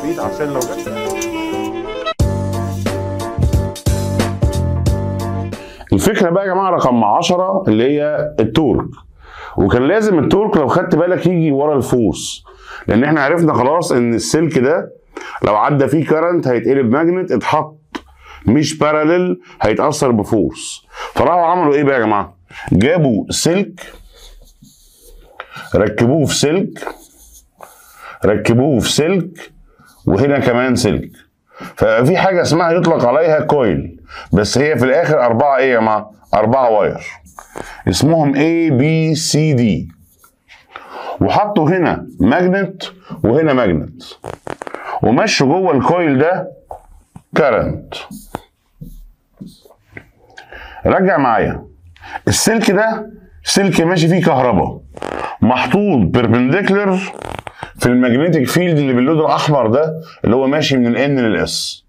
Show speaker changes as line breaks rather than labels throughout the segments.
جديد عشان لو جت الفكره بقى يا جماعه رقم 10 اللي هي التورك وكان لازم التورك لو خدت بالك يجي ورا الفورس لان احنا عرفنا خلاص ان السلك ده لو عدى فيه كرنت هيتقلب ماجنت اتحط مش باراليل هيتاثر بفورس فراحوا عملوا ايه بقى يا جماعه جابوا سلك ركبوه في سلك ركبوه في سلك وهنا كمان سلك ففي حاجه اسمها يطلق عليها كويل بس هي في الاخر اربعه ايه يا جماعه اربعه واير اسمهم A B C D وحطوا هنا ماجنت وهنا ماجنت ومشوا جوه الكويل ده كارنت رجع معايا السلك ده سلك ماشي فيه كهرباء محطوط بيربنديكولر في الماجنتيك فيلد اللي باللون الاحمر ده اللي هو ماشي من الان للاس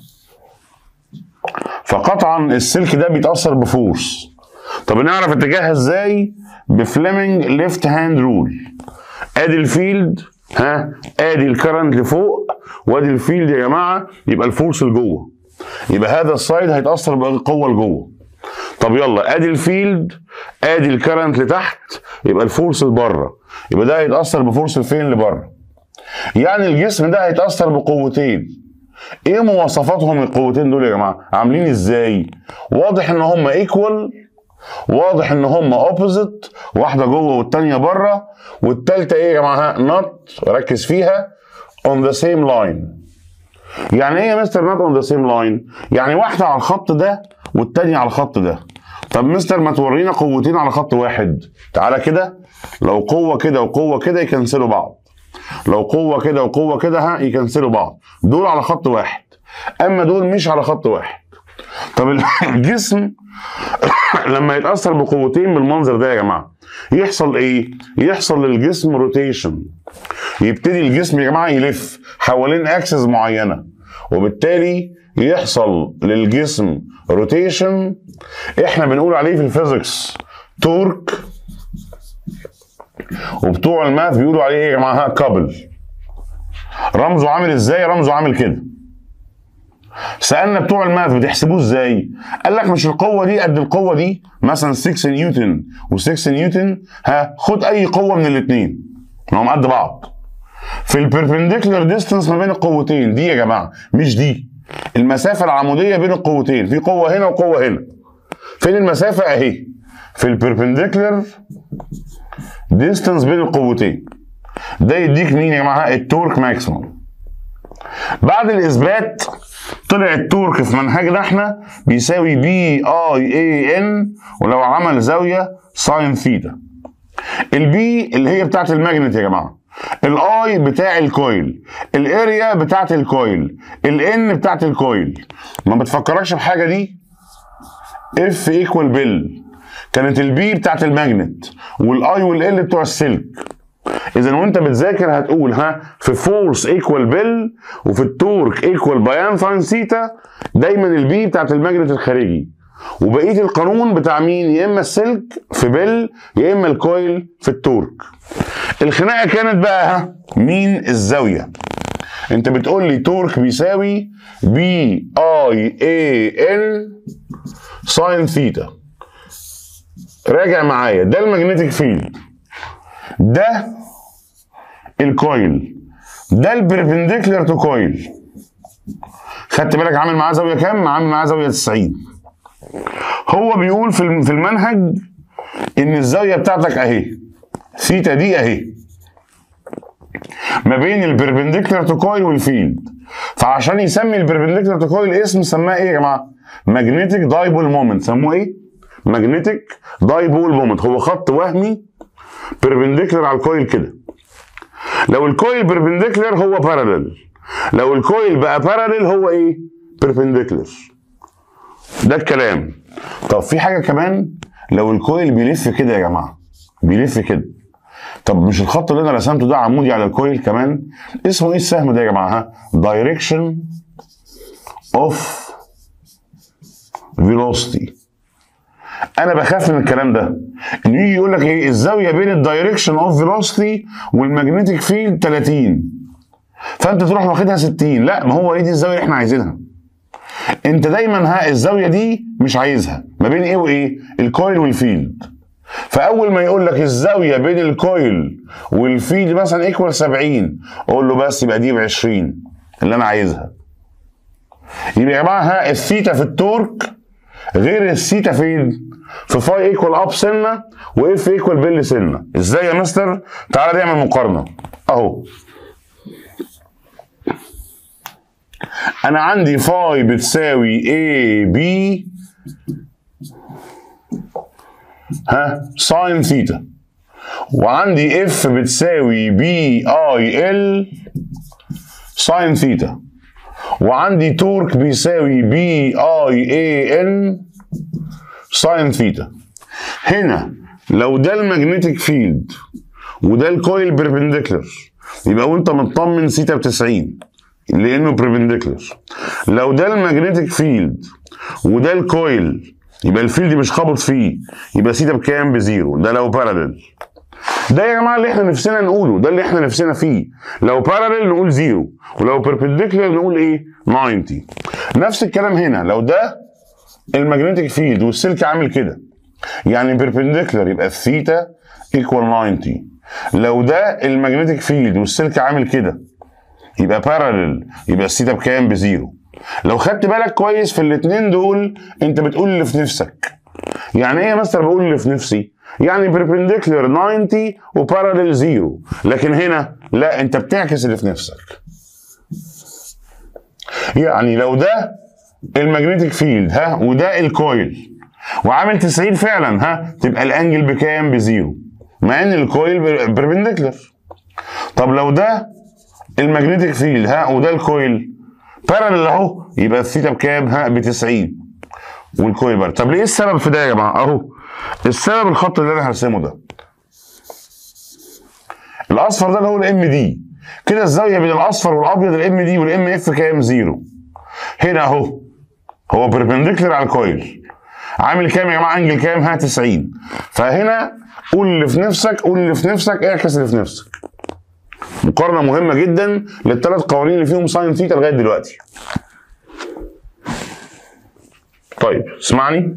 فقطعا السلك ده بيتاثر بفورس طب نعرف اتجاهها ازاي بفليمنج ليفت هاند رول ادي الفيلد ها ادي الكرنت لفوق وادي الفيلد يا جماعه يبقى الفورس لجوه يبقى هذا السايد هيتاثر بالقوه لجوه طب يلا ادي الفيلد ادي الكرنت لتحت يبقى الفورس لبره يبقى ده هيتاثر بفورس فين لبره يعني الجسم ده هيتاثر بقوتين ايه مواصفاتهم القوتين دول يا جماعه عاملين ازاي واضح ان هم ايكوال واضح ان هم اوبوزيت واحده جوه والتانيه بره والتالته ايه يا جماعه نوت ركز فيها اون ذا سيم لاين يعني ايه يا مستر نوت اون ذا سيم لاين يعني واحده على الخط ده والتانيه على الخط ده طب مستر ما تورينا قوتين على خط واحد تعالى كده لو قوه كده وقوه كده يكنسلوا بعض لو قوه كده وقوه كده ها يكنسلوا بعض دول على خط واحد اما دول مش على خط واحد طب الجسم لما يتاثر بقوتين بالمنظر ده يا جماعه يحصل ايه يحصل للجسم روتيشن يبتدي الجسم يا جماعه يلف حوالين اكسس معينه وبالتالي يحصل للجسم روتيشن احنا بنقول عليه في الفيزيكس تورك وبتوع الماث بيقولوا عليه ايه يا جماعه كابل رمزه عامل ازاي رمزه عامل كده سالنا بتوع الماث بتحسبوه ازاي قال لك مش القوه دي قد القوه دي مثلا 6 نيوتن و6 نيوتن ها خد اي قوه من الاثنين هم قد بعض في البربنديكولار ديستانس ما بين القوتين دي يا جماعه مش دي المسافه العموديه بين القوتين في قوه هنا وقوه هنا فين المسافه اهي في البربنديكولار ديستانس بين القوتين ده يديك مين يا جماعه التورك ماكسيموم بعد الاثبات طلع التورك في منهجنا احنا بيساوي بي اي اي ان ولو عمل زاويه ساين ثيتا البي اللي هي بتاعت الماجنت يا جماعه الاي بتاع الكويل الاريا بتاعت الكويل الان بتاعت الكويل ما بتفكركش بحاجه دي اف ايكوال بيل كانت البي بتاعت الماجنت والاي والال بتوع السلك اذا وانت بتذاكر هتقول ها في فورس ايكوال بيل وفي التورك ايكوال بايان ساين ثيتا دايما البي بتاعت الماجنت الخارجي وبقيه القانون بتاع مين يا اما السلك في بيل يا اما الكويل في التورك الخناقه كانت بقى ها مين الزاويه انت بتقول لي تورك بيساوي بي اي اي ان ساين ثيتا راجع معايا ده الماجنتيك فيلد ده الكويل ده البربنديكولار تو كويل خدت بالك عامل معاه زاويه كام؟ عامل معاه زاويه 90 هو بيقول في في المنهج ان الزاويه بتاعتك اهي ثيتا دي اهي ما بين البربنديكولار تو كويل والفيلد فعشان يسمي البربنديكولار تو كويل اسم سماه ايه يا جماعه؟ ماجنتيك دايبول مومنت سموه ايه؟ ماجنتيك دايبول مومنت هو خط وهمي بيربنديكولار على الكويل كده لو الكويل بيربنديكولار هو باراليل لو الكويل بقى باراليل هو ايه بيربنديكولار ده الكلام طب في حاجه كمان لو الكويل بيلف كده يا جماعه بيلف كده طب مش الخط اللي انا رسمته ده عمودي على الكويل كمان اسمه ايه السهم ده يا جماعه ها دايركشن اوف فيلوسيتي انا بخاف من الكلام ده ان يجي يقول لك ايه الزاويه بين الدايركشن اوف فيلوسيتي والماجنتيك فيلد 30 فانت تروح واخدها 60 لا ما هو هي دي الزاويه اللي احنا عايزينها انت دايما ها الزاويه دي مش عايزها ما بين ايه وايه الكويل والفيلد فاول ما يقول لك الزاويه بين الكويل والفيلد مثلا ايكوال 70 قول له بس يبقى دي ب 20 اللي انا عايزها يبقى يا جماعه ها الثيتا في التورك غير الثيتا فين؟ في فاي ايكوال اب سنه واف ايكوال بيل سنه ازاي يا مستر؟ تعالى نعمل مقارنه اهو انا عندي فاي بتساوي اي بي ها ساين ثيتا وعندي اف بتساوي بي اي ال ساين ثيتا وعندي تورك بيساوي بي اي اي ان ساين ثيتا هنا لو ده المagnetic فيلد وده الكويل بيربنديكولر يبقى وانت مطمن ثيتا ب 90 لانه بربنديكولر لو ده المagnetic فيلد وده الكويل يبقى الفيلد مش خابط فيه يبقى ثيتا بكام بزيرو ده لو بارالل ده يا جماعه اللي احنا نفسنا نقوله ده اللي احنا نفسنا فيه لو بارالل نقول زيرو ولو بيربنديكولار نقول ايه 90 نفس الكلام هنا لو ده المagnetic فيلد والسلك عامل كده يعني بيربنديكولار يبقى الثيتا ايكوال 90 لو ده المagnetic فيلد والسلك عامل كده يبقى بارالل يبقى الثيتا بكام بزيرو لو خدت بالك كويس في الاثنين دول انت بتقول اللي في نفسك يعني ايه يا مستر بقول اللي في نفسي يعني بربنديكولار 90 وبارالل زيرو لكن هنا لا انت بتعكس اللي في نفسك يعني لو ده المagnetic فيلد ها وده الكويل وعامل 90 فعلا ها تبقى الانجل بكام بزيرو مع ان الكويل بربنديكولار طب لو ده المagnetic فيلد ها وده الكويل بارالل اهو يبقى الثيتا بكام ها ب 90 والكويل بارالل طب ليه السبب في ده يا جماعه اهو السبب الخط اللي انا هرسمه ده الاصفر ده اللي هو الام دي كده الزاويه بين الاصفر والابيض الام دي والام اف كام زيرو هنا اهو هو بربنديكولار على الكويل عامل كام يا جماعه انجل كام ها 90 فهنا قول اللي في نفسك قول اللي في نفسك اعكس اللي في نفسك مقارنه مهمه جدا للثلاث قوانين اللي فيهم ساين ثيتا لغايه دلوقتي طيب اسمعني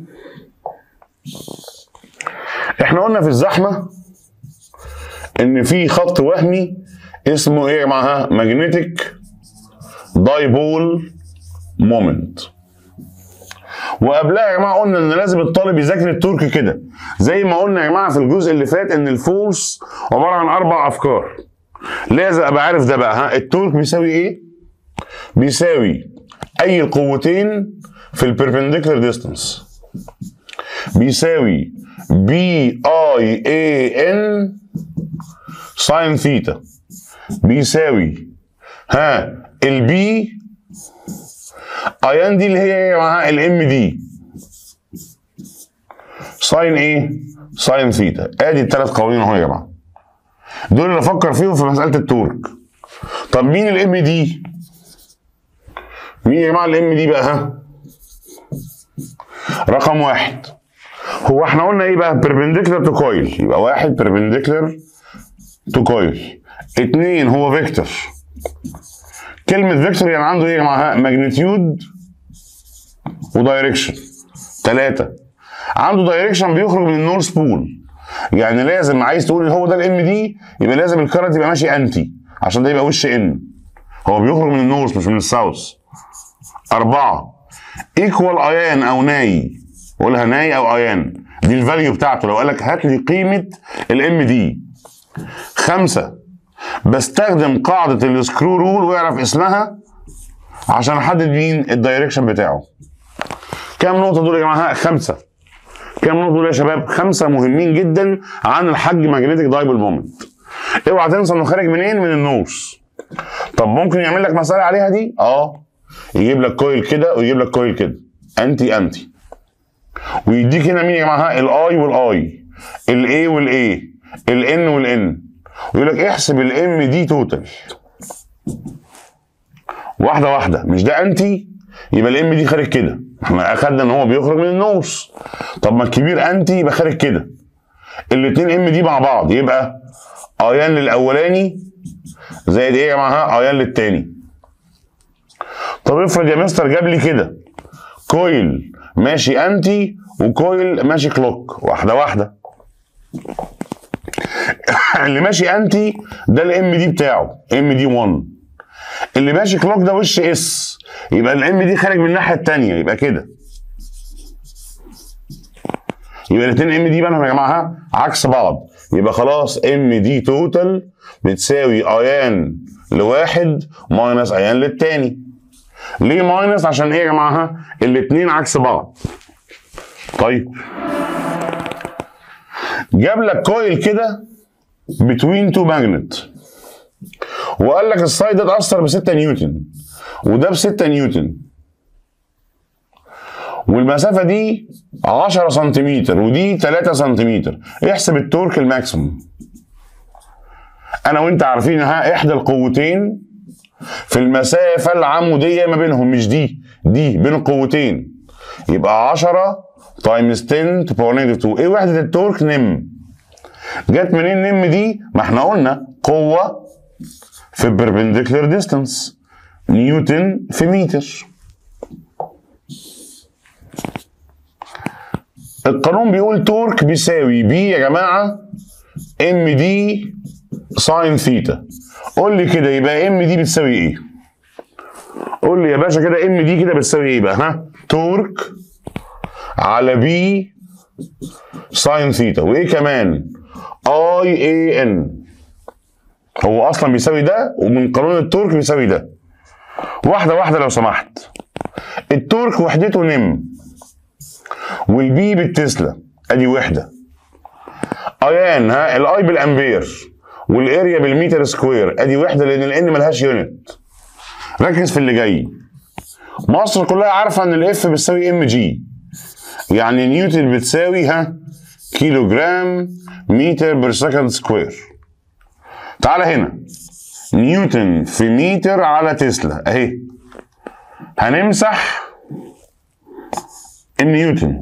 احنا قلنا في الزحمه ان في خط وهمي اسمه ايه يا جماعه ماجنتيك دايبول مومنت وقبلها يا جماعه قلنا ان لازم الطالب يذاكر الترك كده زي ما قلنا يا جماعه في الجزء اللي فات ان الفورس عباره عن اربع افكار لازم ابقى عارف ده بقى ها التورك بيساوي ايه بيساوي اي القوتين في البربنديكولار ديستانس بيساوي بي اي اي ان ساين ثيتا بيساوي ها البي ايان دي اللي هي يا جماعه الام دي ساين ايه؟ ساين ثيتا ادي الثلاث قوانين اهو يا جماعه دول اللي افكر فيهم في مساله التورك طب مين الام دي؟ مين يا جماعه الام دي بقى ها؟ رقم واحد هو احنا قلنا ايه بقى؟ بيربنديكولار تو كويل يبقى واحد بيربنديكولار تو كويل اتنين هو فيكتور كلمة فيكتور يعني عنده ايه يا جماعة؟ ماجنتيود ودايركشن ثلاثة عنده دايركشن بيخرج من النورث بول يعني لازم عايز تقول ان هو ده الام دي يبقى لازم الكرنت يبقى ماشي انتي عشان ده يبقى وش ان هو بيخرج من النورث مش من الساوث أربعة ايكوال ايان او ناي قولها ناي او ايان دي الفاليو بتاعته لو قال لك هات لي قيمة الام دي خمسة بستخدم قاعدة السكرو رول واعرف اسمها عشان احدد مين الدايركشن بتاعه كام نقطة دول يا جماعة؟ خمسة كام نقطة دول يا شباب؟ خمسة مهمين جدا عن الحج ماجنتيك دايبل مومنت اوعى تنسى انه خارج منين؟ من النوس طب ممكن يعمل لك مسألة عليها دي؟ اه يجيب لك كويل كده ويجيب لك كويل كده انتي انتي ويديك هنا مين يا جماعة؟ الاي والاي الاي والاي الان والان ويقول لك احسب الام دي توتال واحده واحده مش ده انتي يبقى الام دي خارج كده احنا اخدنا ان هو بيخرج من النص طب ما الكبير انتي يبقى خارج كده الاتنين ام دي مع بعض يبقى ايان للاولاني زائد ايه يا جماعه ايان للتاني طب افرض يا مستر جاب لي كده كويل ماشي انتي وكويل ماشي كلوك واحده واحده اللي ماشي انتي ده الام دي بتاعه ام دي 1 اللي ماشي كلوك ده وش اس يبقى الام دي خارج من الناحيه الثانيه يبقى كده يبقى الاثنين ام دي بينهم يا جماعه عكس بعض يبقى خلاص ام دي توتال بتساوي ايان لواحد ماينس ايان للتاني ليه ماينس عشان ايه يا جماعه الاثنين عكس بعض طيب جاب لك كويل كده بتوين تو ماجنت وقال لك السايد ده اتاثر ب 6 نيوتن وده ب 6 نيوتن والمسافه دي 10 سنتيمتر ودي 3 سنتيمتر احسب التورك الماكسيموم انا وانت عارفين ها احدى القوتين في المسافه العموديه ما بينهم مش دي دي بين القوتين يبقى 10 تايمز 10 تو باور نيجاتيف 2 ايه وحده التورك نم جت منين نم دي ما احنا قلنا قوه في البربنديكولار ديستانس نيوتن في متر القانون بيقول تورك بيساوي بي يا جماعه ام دي ساين ثيتا قول لي كده يبقى ام دي بتساوي ايه قول لي يا باشا كده ام دي كده بتساوي ايه بقى ها تورك على بي ساين ثيتا وايه كمان اي اي ان هو اصلا بيساوي ده ومن قانون التورك بيساوي ده واحده واحده لو سمحت التورك وحدته نم والبي بالتسلا ادي وحده ايان ها الاي بالامبير والاريا بالمتر سكوير ادي وحده لان الان ملهاش يونت ركز في اللي جاي مصر كلها عارفه ان الاف بتساوي ام جي يعني نيوتن بتساوي ها كيلو جرام متر بير سكند سكوير تعالى هنا نيوتن في متر على تسلا اهي هنمسح النيوتن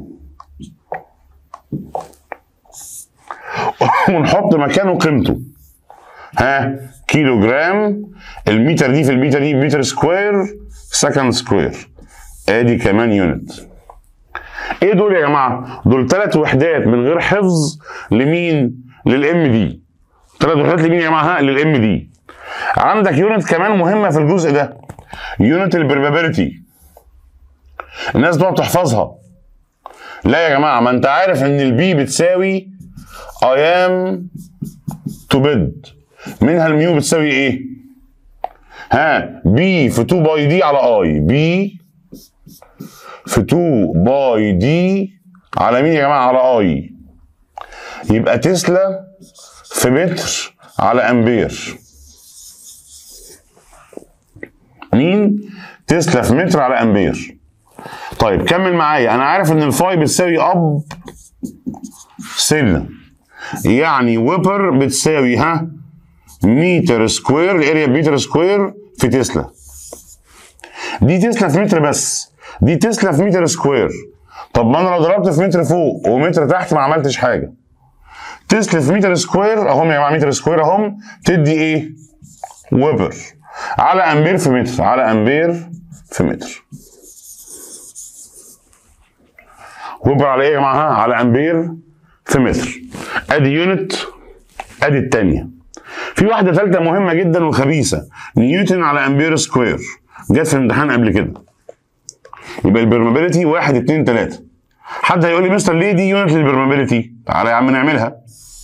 ونحط مكانه قيمته ها كيلو جرام المتر دي في المتر دي متر سكوير سكند سكوير ادي كمان يونت ايه دول يا جماعه دول ثلاث وحدات من غير حفظ لمين للام دي ثلاث وحدات لمين يا جماعه للام دي عندك يونت كمان مهمه في الجزء ده يونت البربابيلتي الناس بتقعد تحفظها لا يا جماعه ما انت عارف ان البي بتساوي ايام تو بيد منها الميو بتساوي ايه ها بي في 2 باي دي على اي بي في 2 باي دي على مين يا جماعه على اي يبقى تسلا في متر على امبير مين تسلا في متر على امبير طيب كمل معايا انا عارف ان الفاي بتساوي اب سلة يعني ويبر بتساوي ها متر سكوير الاريا متر سكوير في تسلا دي تسلا في متر بس دي تسلا في متر سكوير طب ما انا لو ضربت في متر فوق ومتر تحت ما عملتش حاجه تسلا في متر سكوير اهم يا جماعه متر سكوير اهم تدي ايه ويبر على امبير في متر على امبير في متر ويبر على ايه يا جماعه على امبير في متر ادي يونت ادي الثانيه في واحده ثالثه مهمه جدا وخبيثه نيوتن على امبير سكوير جت في الامتحان قبل كده يبقى البرمابيلتي 1 2 3 حد هيقول لي مستر ليه دي يونت للبرمابيلتي تعالى يا عم نعملها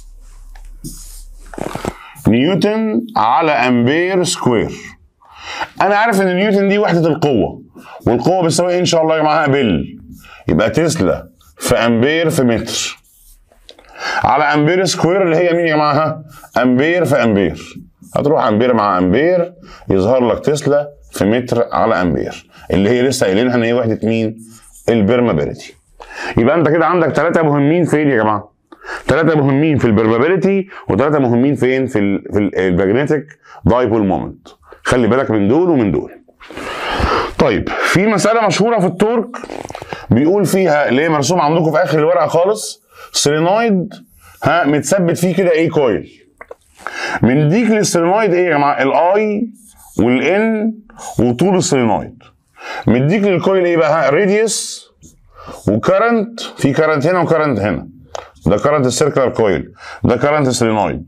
نيوتن على امبير سكوير انا عارف ان نيوتن دي وحده القوه والقوه بتساوي إيه ان شاء الله يا جماعه بل يبقى تسلا في امبير في متر على امبير سكوير اللي هي مين يا جماعه امبير في امبير هتروح امبير مع امبير يظهر لك تسلا في متر على امبير اللي هي لسه قايلينها ان هي وحده مين البرمابيلتي يبقى انت كده عندك ثلاثه مهمين فين يا جماعه ثلاثه مهمين في البرمابيلتي وثلاثه مهمين فين في ال في الماجنتيك دايبول مومنت خلي بالك من دول ومن دول طيب في مسألة مشهورة في التورك بيقول فيها اللي هي مرسومة عندكم في آخر الورقة خالص سولينويد ها متثبت فيه كده ايه كويل مديك للسولينويد ايه يا جماعه الاي والان وطول السولينويد مديك للكويل ايه بقى راديوس وكرنت في كرنت هنا وكرنت هنا ده كرنت السيركلر كويل ده كرنت السولينويد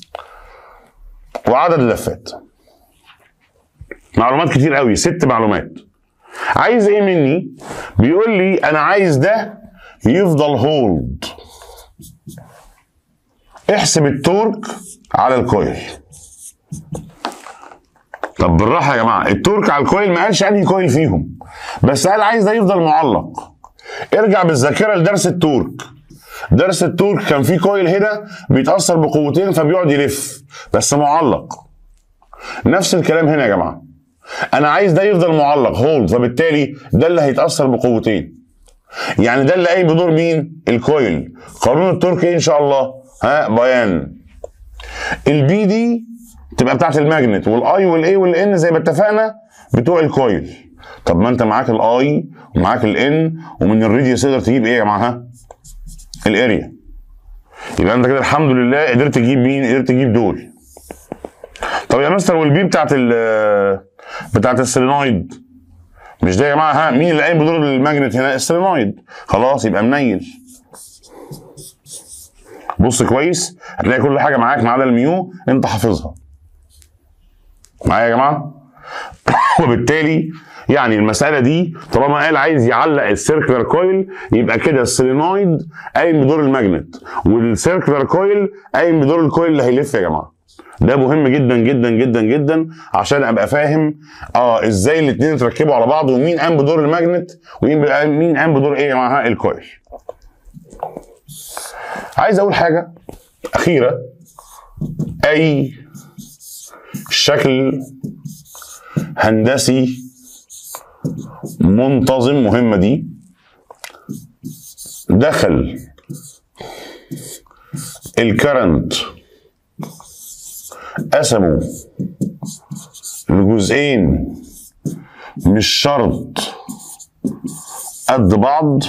وعدد اللفات معلومات كتير قوي ست معلومات عايز ايه مني بيقول لي انا عايز ده يفضل هولد احسب التورك على الكويل طب بالراحه يا جماعه التورك على الكويل ما قالش انهي كويل فيهم بس قال عايز ده يفضل معلق ارجع بالذاكره لدرس التورك درس التورك كان في كويل هنا بيتاثر بقوتين فبيقعد يلف بس معلق نفس الكلام هنا يا جماعه انا عايز ده يفضل معلق هولد فبالتالي ده اللي هيتاثر بقوتين يعني ده اللي قايم بدور مين الكويل قانون التورك ايه ان شاء الله ها بيان البي دي تبقى بتاعت الماجنت والاي والاي والان زي ما اتفقنا بتوع الكويل طب ما انت معاك الاي ومعاك الان ومن الراديوس تقدر تجيب ايه يا جماعه ها الاريا يبقى انت كده الحمد لله قدرت تجيب مين قدرت تجيب دول طب يا مستر والبي بتاعت ال بتاعت السولينويد مش ده يا جماعه ها مين اللي قايم بدور الماجنت هنا السولينويد خلاص يبقى منيل بص كويس هتلاقي كل حاجه معاك ما عدا الميو انت حافظها معايا يا جماعه وبالتالي يعني المساله دي طالما قال عايز يعلق السيركلر كويل يبقى كده السولينويد قايم بدور الماجنت والسيركلر كويل قايم بدور الكويل اللي هيلف يا جماعه ده مهم جدا جدا جدا جدا عشان ابقى فاهم اه ازاي الاثنين يتركبوا على بعض ومين قام بدور الماجنت ومين قام بدور ايه يا جماعه الكويل عايز اقول حاجه اخيره اي شكل هندسي منتظم مهمه دي دخل الكرنت قسموا لجزئين مش شرط قد بعض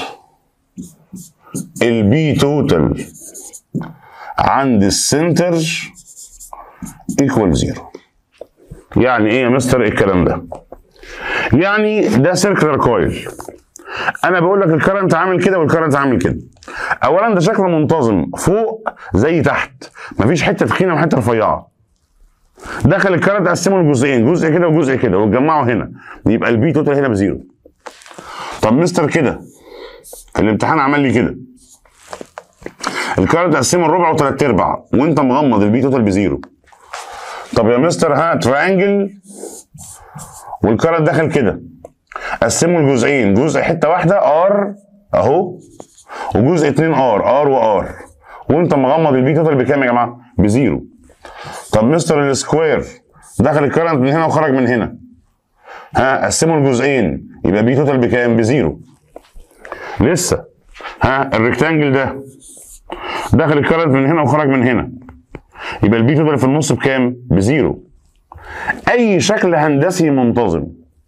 البي توتال عند السنتر ايكوال زيرو يعني ايه يا مستر الكلام ده يعني ده سيركلر كويل انا بقول لك الكرنت عامل كده والكرنت عامل كده اولا ده شكله منتظم فوق زي تحت مفيش حته تخينه وحته رفيعه دخل الكرنت قسمه لجزئين جزء كده وجزء كده واتجمعوا هنا يبقى البي توتال هنا بزيرو طب مستر كده في الامتحان عمل لي كده الكارت قسمه الربع وثلاث ارباع وانت مغمض البي توتال بزيرو طب يا مستر ها تريانجل والكارت دخل كده قسمه لجزئين جزء حته واحده ار اهو وجزء اتنين ار ار وار وانت مغمض البي توتال بكام يا جماعه؟ بزيرو طب مستر السكوير دخل الكرنت من هنا وخرج من هنا ها قسمه لجزئين يبقى بي توتال بكام؟ بزيرو لسه ها الريكتانجل ده دخل الكرنت من هنا وخرج من هنا يبقى البي توتال في النص بكام؟ بزيرو اي شكل هندسي منتظم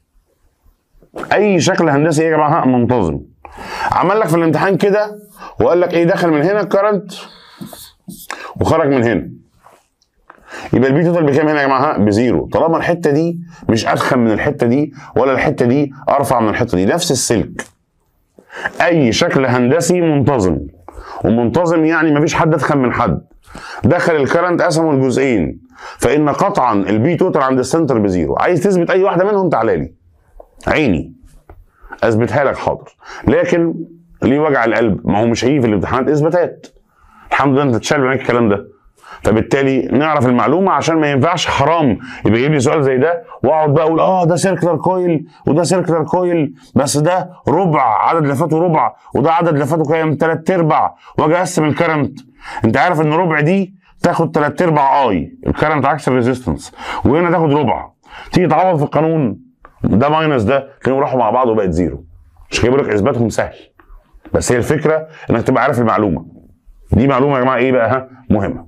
اي شكل هندسي ايه يا جماعه منتظم عمل لك في الامتحان كده وقال لك ايه دخل من هنا الكرنت وخرج من هنا يبقى البي توتال بكام هنا يا جماعه بزيرو طالما الحته دي مش ادخل من الحته دي ولا الحته دي ارفع من الحته دي نفس السلك اي شكل هندسي منتظم ومنتظم يعني مفيش حد ادخل من حد دخل الكرنت قسمه لجزئين فان قطعا البي توتال عند السنتر بزيرو عايز تثبت اي واحده منهم تعالى لي عيني اثبتها لك حاضر لكن ليه وجع القلب ما هو مش هيجي في الامتحانات اثباتات الحمد لله انت تشال معاك الكلام ده فبالتالي نعرف المعلومه عشان ما ينفعش حرام يبقى يجيب لي سؤال زي ده واقعد بقى اقول اه ده سيركلر كويل وده سيركلر كويل بس ده ربع عدد لفاته ربع وده عدد لفاته كام ثلاث ارباع واجي اقسم الكرنت انت عارف ان ربع دي تاخد ثلاث ارباع اي الكرنت عكس الريزيستنس وهنا تاخد ربع تيجي تعوض في القانون ده ماينس ده تلاقيهم راحوا مع بعض وبقت زيرو مش كده بقول لك اثباتهم سهل بس هي الفكره انك تبقى عارف المعلومه دي معلومه يا جماعه ايه بقى ها مهمه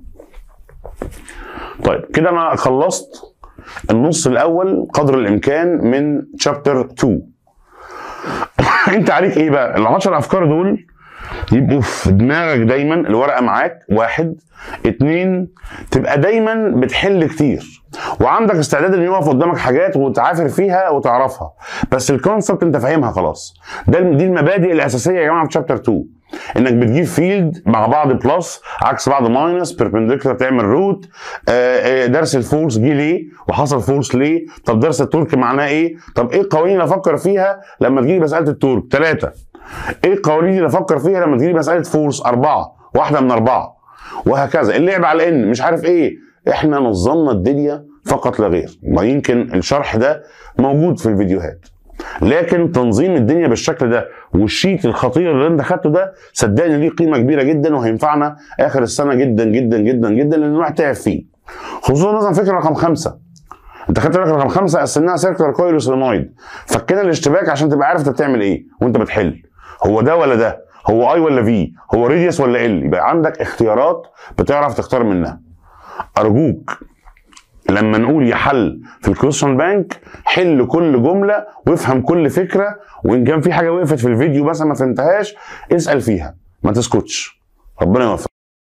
طيب كده انا خلصت النص الاول قدر الامكان من شابتر 2 انت عليك ايه بقى ال 10 افكار دول يبقوا في دماغك دايما الورقه معاك واحد اتنين تبقى دايما بتحل كتير وعندك استعداد ان يقف قدامك حاجات وتعافر فيها وتعرفها بس الكونسبت انت فاهمها خلاص ده دي المبادئ الاساسيه يا جماعه في شابتر 2 انك بتجيب فيلد مع بعض بلس عكس بعض ماينس بيربنديكولار تعمل روت درس الفورس جه ليه وحصل فورس ليه طب درس التورك معناه ايه طب ايه القوانين اللي افكر فيها لما تجيلي مساله التورك ثلاثه ايه القوانين اللي افكر فيها لما تجيلي مساله فورس اربعه واحده من اربعه وهكذا اللعب على ان مش عارف ايه احنا نظمنا الدنيا فقط لا غير ويمكن الشرح ده موجود في الفيديوهات لكن تنظيم الدنيا بالشكل ده والشيت الخطير اللي انت خدته ده صدقني ليه قيمه كبيره جدا وهينفعنا اخر السنه جدا جدا جدا جدا لان الواحد تعب فيه خصوصا مثلا فكره رقم خمسه انت خدت بالك رقم خمسه قسمناها سيركلر كويل وسولينويد فكنا الاشتباك عشان تبقى عارف انت بتعمل ايه وانت بتحل هو ده ولا ده هو اي ولا في هو ريديوس ولا ال يبقى عندك اختيارات بتعرف تختار منها ارجوك لما نقول يحل في الكويشن بانك حل كل جمله وافهم كل فكره وان كان في حاجه وقفت في الفيديو مثلا ما فهمتهاش اسال فيها ما تسكتش ربنا يوفقك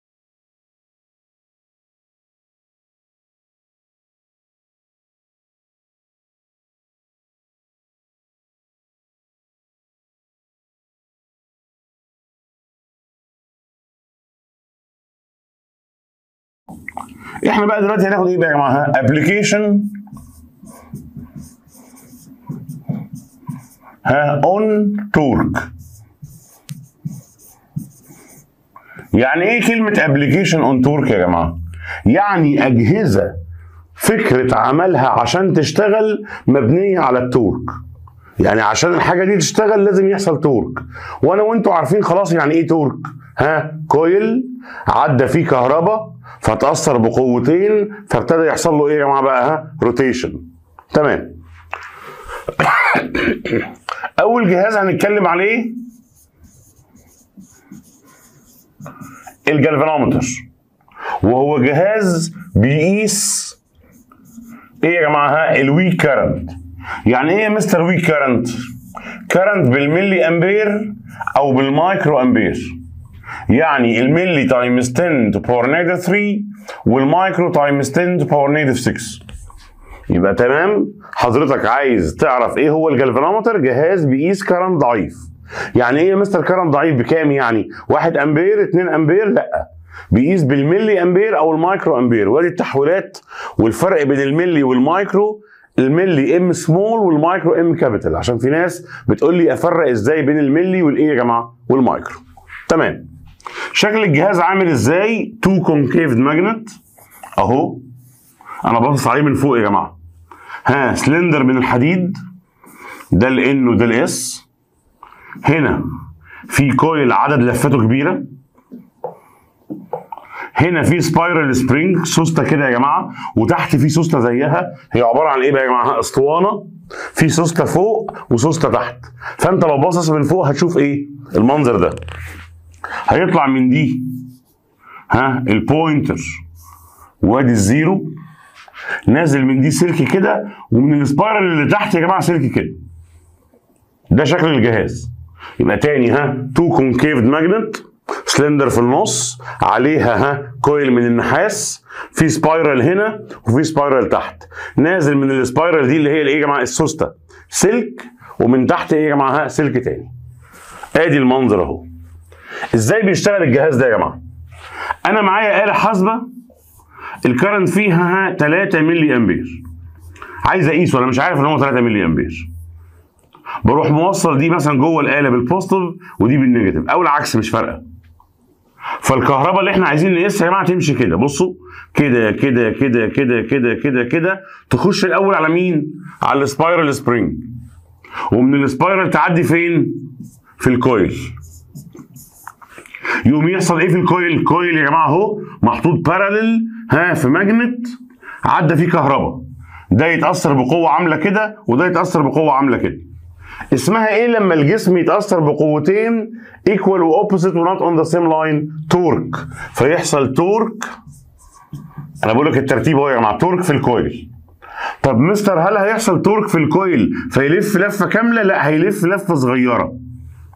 احنا بقى دلوقتي هناخد ايه بقى يا جماعه ابلكيشن ها اون تورك يعني ايه كلمه ابلكيشن اون تورك يا جماعه يعني اجهزه فكره عملها عشان تشتغل مبنيه على التورك يعني عشان الحاجه دي تشتغل لازم يحصل تورك وانا وانتوا عارفين خلاص يعني ايه تورك ها كويل عدى فيه كهرباء فتاثر بقوتين فابتدى يحصل له ايه يا جماعه بقى ها روتيشن تمام اول جهاز هنتكلم عليه الجالفانومتر وهو جهاز بيقيس ايه يا جماعه ها الويك كارنت يعني ايه يا مستر ويك كارنت كارنت بالملي امبير او بالمايكرو امبير يعني الملي تايمز 10 تو باور نيجاتيف 3 والمايكرو تايمز 10 تو باور نيجاتيف 6 يبقى تمام حضرتك عايز تعرف ايه هو الجالفانومتر جهاز بيقيس كرنت ضعيف يعني ايه يا مستر كرنت ضعيف بكام يعني 1 امبير 2 امبير لا بيقيس بالملي امبير او المايكرو امبير وادي التحويلات والفرق بين الملي والمايكرو الملي ام سمول والمايكرو ام كابيتال عشان في ناس بتقول لي افرق ازاي بين الملي والايه يا جماعه والمايكرو تمام شكل الجهاز عامل ازاي تو كونكيفد ماجنت اهو انا باصص عليه من فوق يا جماعه ها سلندر من الحديد ده الان وده الاس هنا في كويل عدد لفاته كبيره هنا في سبايرال سبرينج سوسته كده يا جماعه وتحت في سوسته زيها هي عباره عن ايه بقى يا جماعه اسطوانه في سوسته فوق وسوسته تحت فانت لو باصص من فوق هتشوف ايه المنظر ده هيطلع من دي ها البوينتر وادي الزيرو نازل من دي سلك كده ومن السبايرال اللي تحت يا جماعه سلك كده ده شكل الجهاز يبقى تاني ها تو كونكيفد ماجنت سلندر في النص عليها ها كويل من النحاس في سبايرال هنا وفي سبايرال تحت نازل من السبايرال دي اللي هي الايه يا جماعه السوسته سلك ومن تحت ايه يا جماعه ها سلك تاني ادي المنظر اهو ازاي بيشتغل الجهاز ده يا جماعه انا معايا اله حاسبه الكرنت فيها 3 ملي امبير عايز اقيسه انا مش عارف ان هو 3 ملي امبير بروح موصل دي مثلا جوه الاله بالبوزيتيف ودي بالنيجاتيف او العكس مش فارقه فالكهرباء اللي احنا عايزين نقيسها يا جماعه تمشي كده بصوا كده كده كده كده كده كده كده تخش الاول على مين؟ على السبايرال سبرينج ومن السبايرال تعدي فين؟ في الكويل يقوم يحصل ايه في الكويل؟ الكويل يا جماعه اهو محطوط باراليل ها في ماجنت عدى فيه كهرباء ده يتاثر بقوه عامله كده وده يتاثر بقوه عامله كده اسمها ايه لما الجسم يتاثر بقوتين ايكوال واوبوزيت ونوت اون ذا سيم لاين تورك فيحصل تورك انا بقول لك الترتيب اهو يا جماعه تورك في الكويل طب مستر هل هيحصل تورك في الكويل فيلف لفه كامله لا هيلف لفه صغيره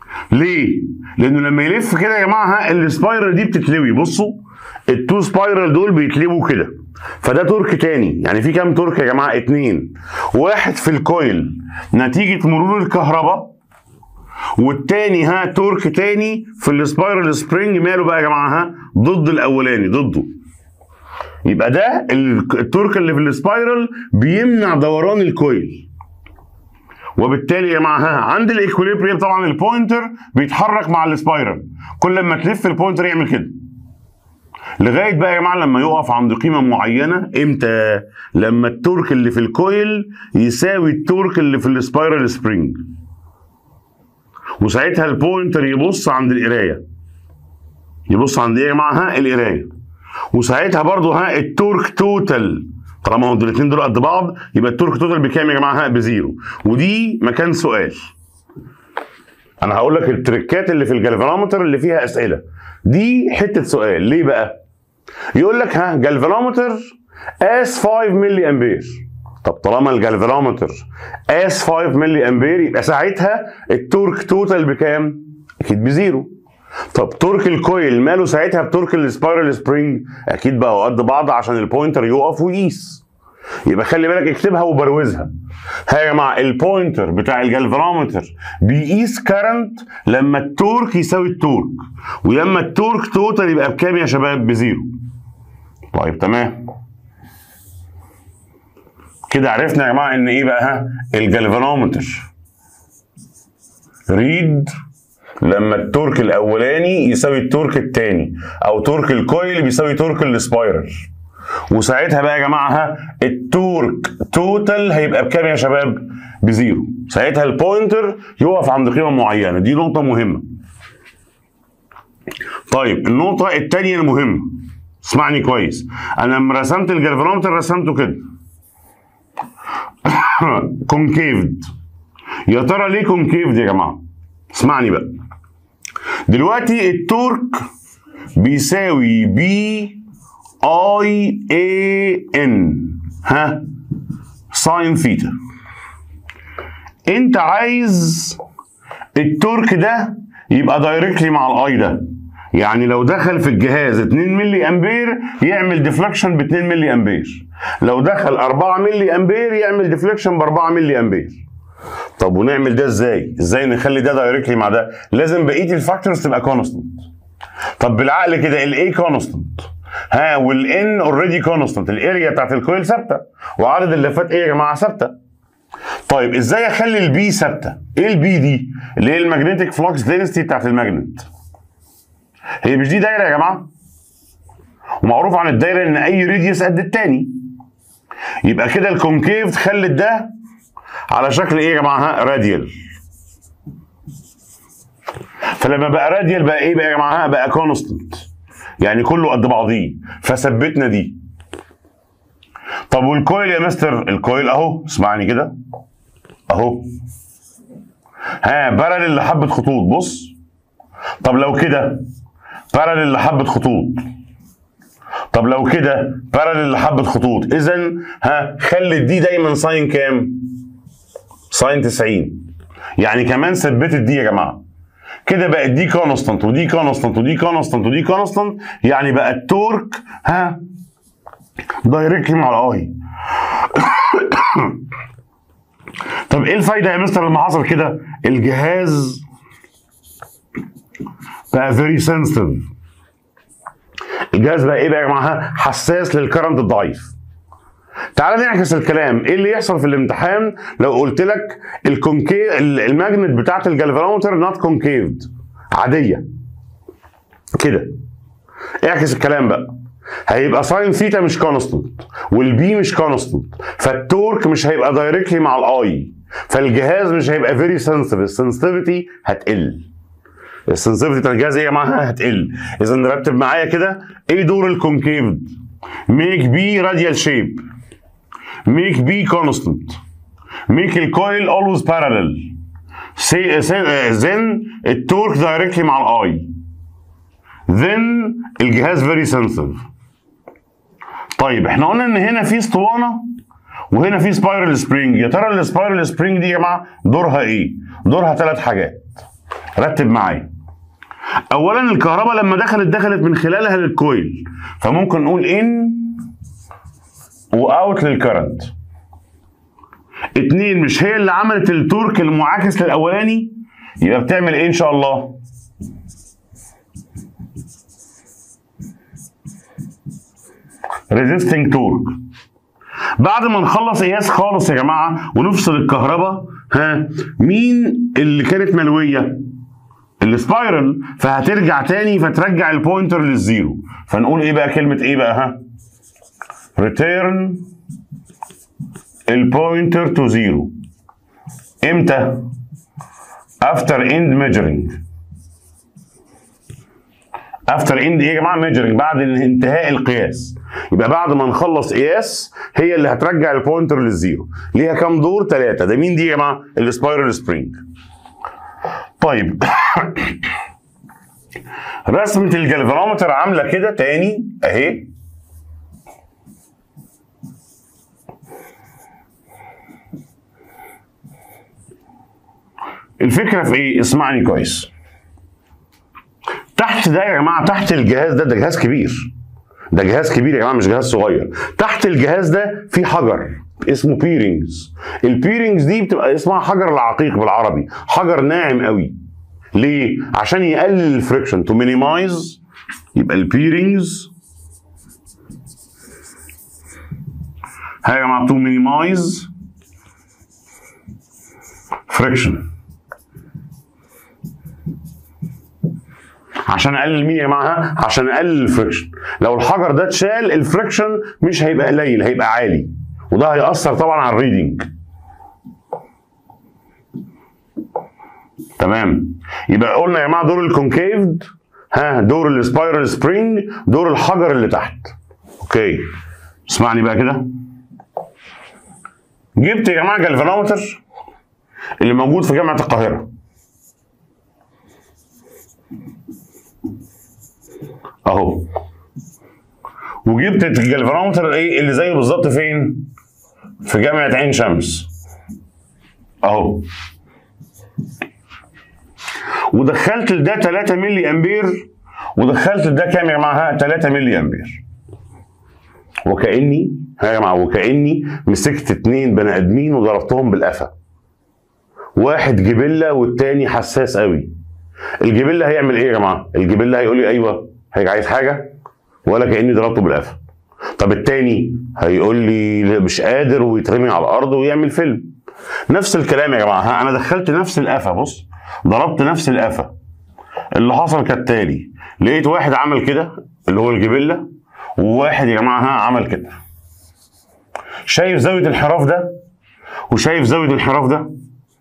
ليه؟ لانه لما يلف كده يا جماعه ها السبايرال دي بتتلوي بصوا التو سبايرال دول بيتلووا كده فده تورك تاني يعني في كام تورك يا جماعه اتنين واحد في الكويل نتيجه مرور الكهرباء والتاني ها تورك تاني في السبايرال سبرينج ماله بقى يا جماعه ها ضد الاولاني ضده يبقى ده التورك اللي في السبايرال بيمنع دوران الكويل وبالتالي يا جماعه ها عند الايكوليبريم طبعا البوينتر بيتحرك مع السبايرال كل ما تلف البوينتر يعمل كده لغايه بقى يا جماعه لما يقف عند قيمه معينه امتى لما التورك اللي في الكويل يساوي التورك اللي في السبايرال سبرينج وساعتها البوينتر يبص عند القرايه يبص عند ايه يا جماعه ها القرايه وساعتها برضو ها التورك توتال طالما هم الاثنين دول قد بعض يبقى التورك توتال بكام يا جماعه ها بزيرو ودي مكان سؤال انا هقول لك التريكات اللي في الجالفانومتر اللي فيها اسئله دي حته سؤال ليه بقى يقول لك ها جالفانومتر اس 5 ملي امبير طب طالما الجالفانومتر اس 5 ملي امبير يبقى ساعتها التورك توتال بكام اكيد بزيرو طب تورك الكويل ماله ساعتها بتورك السبايرال سبرينج اكيد بقى قد بعض عشان البوينتر يقف ويقيس يبقى خلي بالك اكتبها وبروزها ها يا جماعه البوينتر بتاع الجالفانومتر بيقيس كارنت لما التورك يساوي التورك ولما التورك توتال يبقى بكام يا شباب بزيرو طيب تمام كده عرفنا يا جماعه ان ايه بقى ها الجالفانومتر ريد لما التورك الاولاني يساوي التورك الثاني او تورك الكويل بيساوي تورك السبايرال وساعتها بقى يا جماعه ها التورك توتال هيبقى بكام يا شباب؟ بزيرو ساعتها البوينتر يقف عند قيمه معينه دي نقطه مهمه طيب النقطه الثانيه المهمه اسمعني كويس انا لما رسمت الجالفانومتر رسمته كده كونكيفد يا ترى ليه كونكيفد يا جماعه اسمعني بقى دلوقتي التورك بيساوي بي اي اي ان ها ساين ثيتا انت عايز التورك ده يبقى دايركتلي مع الاي ده يعني لو دخل في الجهاز 2 ملي امبير يعمل ديفليكشن ب 2 ملي امبير لو دخل 4 ملي امبير يعمل ديفليكشن ب 4 ملي امبير طب ونعمل ده ازاي ازاي نخلي ده دايركتلي مع ده لازم بقيه الفاكتورز تبقى كونستنت طب بالعقل كده الاي كونستنت ها والان اوريدي كونستنت الاريا بتاعت الكويل ثابته وعدد اللفات ايه يا جماعه ثابته طيب ازاي اخلي البي ثابته ايه البي دي اللي هي الماجنتيك فلوكس دينستي بتاعت الماجنت هي مش دي دايره يا جماعه ومعروف عن الدايره ان اي ريديوس قد التاني يبقى كده الكونكيف خلت ده على شكل ايه يا جماعه راديال فلما بقى راديال بقى ايه بقى يا جماعه بقى كونستنت يعني كله قد بعضيه فثبتنا دي طب والكويل يا مستر الكويل اهو اسمعني كده اهو ها بارل لحبه خطوط بص طب لو كده بارل لحبه خطوط طب لو كده بارل لحبه خطوط اذا ها خلي دي دايما ساين كام ساين 90 يعني كمان ثبتت دي يا جماعه كده بقت دي كونستانت ودي كونستانت ودي كونستانت ودي كونستانت يعني بقى التورك ها دايركتلي مع الاي طب ايه الفايده يا مستر لما حصل كده الجهاز بقى فيري سنسيتيف الجهاز بقى ايه بقى يا جماعه حساس للكرنت الضعيف تعال نعكس الكلام ايه اللي يحصل في الامتحان لو قلت لك الكونكي الماجنت بتاعت الجالفانومتر نوت كونكيفد عاديه كده اعكس الكلام بقى هيبقى ساين ثيتا مش كونستنت والبي مش كونستنت فالتورك مش هيبقى دايركتلي مع الاي فالجهاز مش هيبقى فيري سنسيتيف السنسيتيفيتي هتقل السنسيتيفيتي بتاع الجهاز ايه يا جماعه هتقل اذا نرتب معايا كده ايه دور الكونكيفد make B radial shape make B constant make الكويل always parallel say, say, uh, then التورك directly مع الاي then الجهاز very sensitive طيب احنا قلنا ان هنا في اسطوانه وهنا في سبايرال سبرينج يا ترى السبايرال سبرينج دي يا جماعه دورها ايه دورها ثلاث حاجات رتب معايا اولا الكهرباء لما دخلت دخلت من خلالها للكويل فممكن نقول ان واوت للكرنت اتنين مش هي اللي عملت التورك المعاكس للاولاني يبقى بتعمل ايه ان شاء الله ريزيستنج تورك بعد ما نخلص قياس خالص يا جماعه ونفصل الكهرباء ها مين اللي كانت ملويه السبايرال فهترجع تاني فترجع البوينتر للزيرو فنقول ايه بقى كلمه ايه بقى ها return البوينتر تو زيرو امتى after end measuring افتر اند ايه يا جماعه ميجرنج بعد انتهاء القياس يبقى بعد ما نخلص قياس هي اللي هترجع البوينتر للزيرو ليها كام دور ثلاثه ده مين دي يا جماعه السبايرال سبرينج طيب رسمه الجلفانومتر عامله كده تاني اهي الفكره في ايه اسمعني كويس تحت ده يا جماعه تحت الجهاز ده ده جهاز كبير ده جهاز كبير يا جماعه مش جهاز صغير تحت الجهاز ده في حجر اسمه بيرنجز البيرنجز دي بتبقى اسمها حجر العقيق بالعربي حجر ناعم قوي ليه عشان يقلل الفريكشن تو مينيمايز يبقى البيرنجز ها يا جماعه تو مينيمايز فريكشن عشان اقلل مين يا جماعه عشان اقلل الفريكشن لو الحجر ده اتشال الفريكشن مش هيبقى قليل هيبقى عالي وده هيأثر طبعا على الريدنج تمام يبقى قلنا يا جماعه دور الكونكيفد ها دور السبايرال سبرينج دور الحجر اللي تحت اوكي اسمعني بقى كده جبت يا جماعه الجلفانومتر اللي موجود في جامعه القاهره اهو وجبت الجلفانومتر ايه اللي زيه بالظبط فين؟ في جامعه عين شمس اهو ودخلت لده 3 ملي امبير ودخلت لده كام يا جماعه؟ 3 ملي امبير وكاني ها يا جماعه وكاني مسكت اتنين بني ادمين وضربتهم بالقفا واحد جبله والتاني حساس قوي الجبله هيعمل ايه يا جماعه؟ الجبله هيقول لي ايوه هيجي عايز حاجه ولا كاني ضربته بالقفا طب التاني هيقول لي لا مش قادر ويترمي على الارض ويعمل فيلم نفس الكلام يا جماعه ها انا دخلت نفس القفا بص ضربت نفس القفا اللي حصل كالتالي لقيت واحد عمل كده اللي هو الجبله وواحد يا جماعه ها عمل كده شايف زاويه الانحراف ده وشايف زاويه الانحراف ده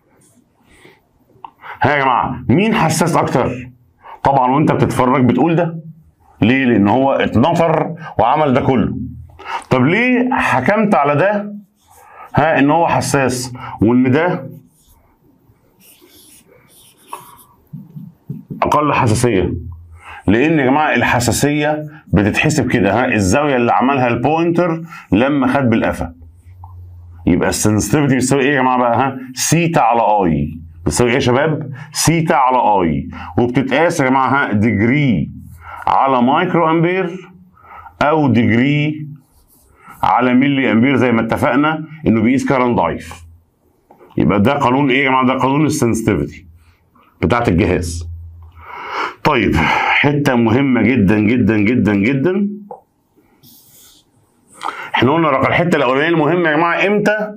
ها يا جماعه مين حساس اكتر طبعا وانت بتتفرج بتقول ده ليه لان هو اتنطر وعمل ده كله طب ليه حكمت على ده ها ان هو حساس وان ده اقل حساسيه لان يا جماعه الحساسيه بتتحسب كده ها الزاويه اللي عملها البوينتر لما خد بالقفا يبقى السنسيتيفيتي بتساوي ايه يا جماعه بقى ها سيتا على اي بتساوي ايه يا شباب سيتا على اي وبتتقاس يا جماعه ها ديجري على مايكرو امبير او ديجري على ملي امبير زي ما اتفقنا انه بيقيس كارنت ضعيف يبقى ده قانون ايه يا جماعه ده قانون السنسيتيفيتي بتاعت الجهاز طيب حته مهمه جدا جدا جدا جدا احنا قلنا رقم الحته الاولانيه المهمه يا جماعه امتى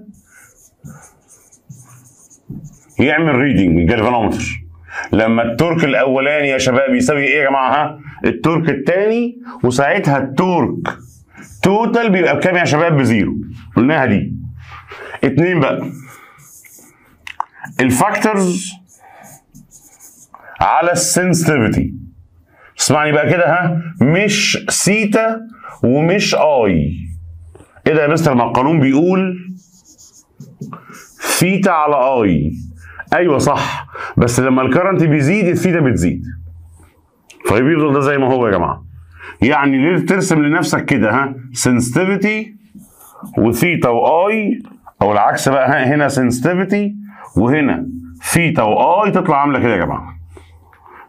يعمل ريدنج الجلفانومتر لما التورك الاولاني يا شباب يساوي ايه يا جماعه ها التورك الثاني وساعتها التورك توتال بيبقى بكام يا شباب بزيرو قلناها دي اتنين بقى الفاكتورز على السنسيتيفيتي اسمعني بقى كده ها مش سيتا ومش اي ايه ده يا مستر ما القانون بيقول ثيتا على اي ايوه صح بس لما الكرنت بيزيد الثيتا بتزيد فبيفضل ده زي ما هو يا جماعه يعني ليه ترسم لنفسك كده ها سنسيتيفيتي وثيتا واي او العكس بقى ها هنا سنسيتيفيتي وهنا ثيتا واي تطلع عامله كده يا جماعه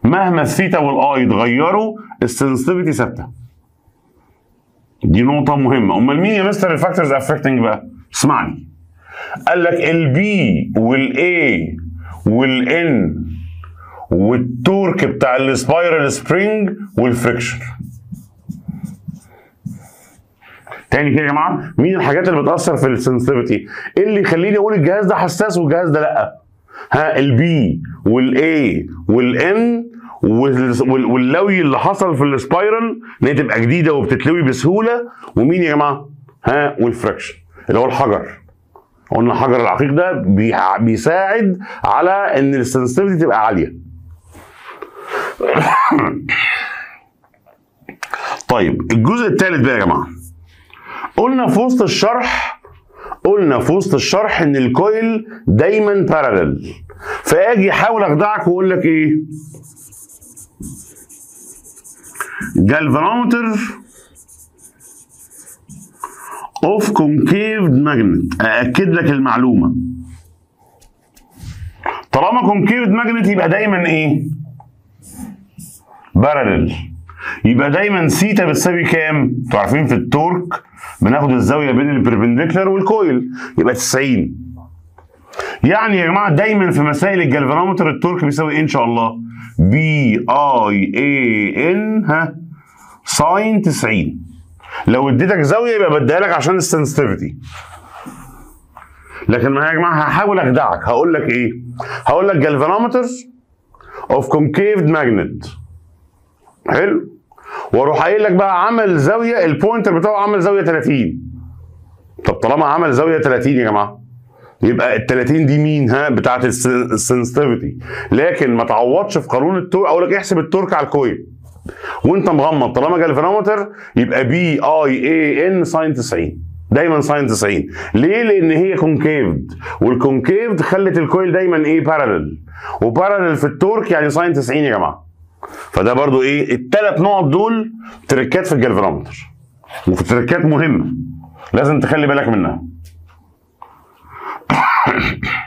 مهما الثيتا والاي اتغيروا السنسيتيفيتي ثابته دي نقطة مهمة، أمال مين يا مستر الفاكتورز افكتنج بقى؟ اسمعني. قال لك البي والاي والان والتورك بتاع السبايرال سبرينج والفريكشن. تاني كده يا جماعه مين الحاجات اللي بتاثر في السنسيتيفيتي؟ ايه اللي يخليني اقول الجهاز ده حساس والجهاز ده لا؟ ها البي والاي والان واللوي اللي حصل في السبايرال ان هي تبقى جديده وبتتلوي بسهوله ومين يا جماعه؟ ها والفراكشن اللي هو الحجر قلنا الحجر العقيق ده بي- بيساعد على ان السنسيتيفيتي تبقى عاليه طيب الجزء الثالث بقى يا جماعه قلنا في وسط الشرح قلنا في وسط الشرح ان الكويل دايما بارالل فاجي احاول اخدعك واقول لك ايه جالفانومتر اوف كونكيفد ماجنت ااكد لك المعلومه طالما كونكيفد ماجنت يبقى دايما ايه بارالل يبقى دايما سيتا بتساوي كام؟ انتوا عارفين في التورك بناخد الزاويه بين البربنديكولار والكويل يبقى 90 يعني يا جماعه دايما في مسائل الجلفانومتر التورك بيساوي ايه ان شاء الله؟ بي اي اي ان ها ساين 90 لو اديتك زاويه يبقى بديها لك عشان السنسيتيفيتي لكن ما يا جماعه هحاول اخدعك هقول لك ايه؟ هقول لك جلفانومتر اوف كونكيفد ماجنت حلو واروح قايل لك بقى عمل زاويه البوينتر بتاعه عمل زاويه 30 طب طالما عمل زاويه 30 يا جماعه يبقى ال 30 دي مين ها بتاعت السنسيتيفيتي لكن ما تعوضش في قانون التورك اقول لك احسب التورك على الكويل وانت مغمض طالما جالفانومتر يبقى بي اي اي ان ساين 90 دايما ساين 90 ليه لان هي كونكيفد والكونكيفد خلت الكويل دايما ايه بارالل وبارالل في التورك يعني ساين 90 يا جماعه فده برضو ايه الثلاث نقط دول تركات في الجلفانومتر وفي تركات مهمه لازم تخلي بالك منها